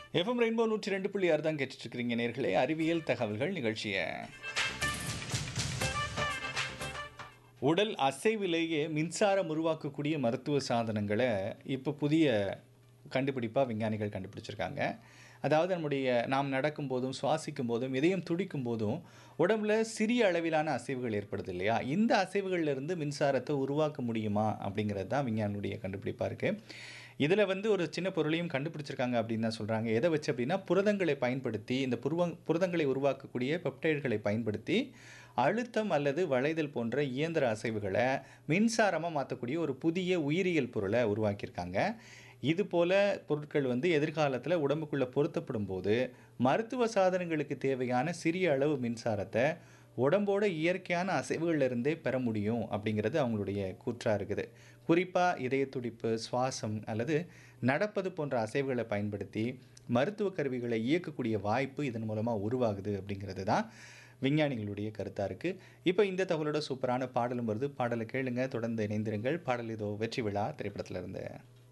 FM rainbow நூற்றி ரெண்டு புள்ளி ஆறு தான் கேட்டுட்டு இருக்கிறீங்க நேர்களே அறிவியல் தகவல்கள் நிகழ்ச்சியை உடல் அசைவிலேயே மின்சாரம் உருவாக்கக்கூடிய மருத்துவ சாதனங்களை இப்போ புதிய கண்டுபிடிப்பாக விஞ்ஞானிகள் கண்டுபிடிச்சிருக்காங்க அதாவது நம்முடைய நாம் நடக்கும் போதும் சுவாசிக்கும் போதும் இதயம் துடிக்கும் போதும் உடம்புல சிறிய அளவிலான அசைவுகள் ஏற்படுது இல்லையா இந்த அசைவுகள்ல இருந்து மின்சாரத்தை உருவாக்க முடியுமா அப்படிங்கிறது தான் விஞ்ஞானியுடைய கண்டுபிடிப்பாக இருக்குது இதில் வந்து ஒரு சின்ன பொருளையும் கண்டுபிடிச்சிருக்காங்க அப்படின்னு தான் சொல்கிறாங்க எதை வச்சு அப்படின்னா புரதங்களை பயன்படுத்தி இந்த புருவங் புரதங்களை உருவாக்கக்கூடிய பெப்டைடுகளை பயன்படுத்தி அழுத்தம் அல்லது வளைதல் போன்ற இயந்திர அசைவுகளை மின்சாரமாக மாற்றக்கூடிய ஒரு புதிய உயிரியல் பொருளை உருவாக்கியிருக்காங்க இது போல பொருட்கள் வந்து எதிர்காலத்தில் உடம்புக்குள்ளே பொருத்தப்படும் போது மருத்துவ சாதனங்களுக்கு தேவையான சிறிய அளவு மின்சாரத்தை உடம்போட இயற்கையான அசைவுகள்ல இருந்தே பெற முடியும் அப்படிங்கிறது அவங்களுடைய கூற்றாக இருக்குது குறிப்பாக இதய துடிப்பு சுவாசம் அல்லது நடப்பது போன்ற அசைவுகளை பயன்படுத்தி மருத்துவ கருவிகளை இயக்கக்கூடிய வாய்ப்பு இதன் மூலமாக உருவாகுது அப்படிங்கிறது தான் விஞ்ஞானிகளுடைய கருத்தாக இருக்குது இப்போ இந்த தகவலோட சூப்பரான பாடலும் வருது பாடலை கேளுங்க தொடர்ந்து இணைந்திருங்கள் பாடல் இதோ வெற்றி விழா திரைப்படத்துல இருந்து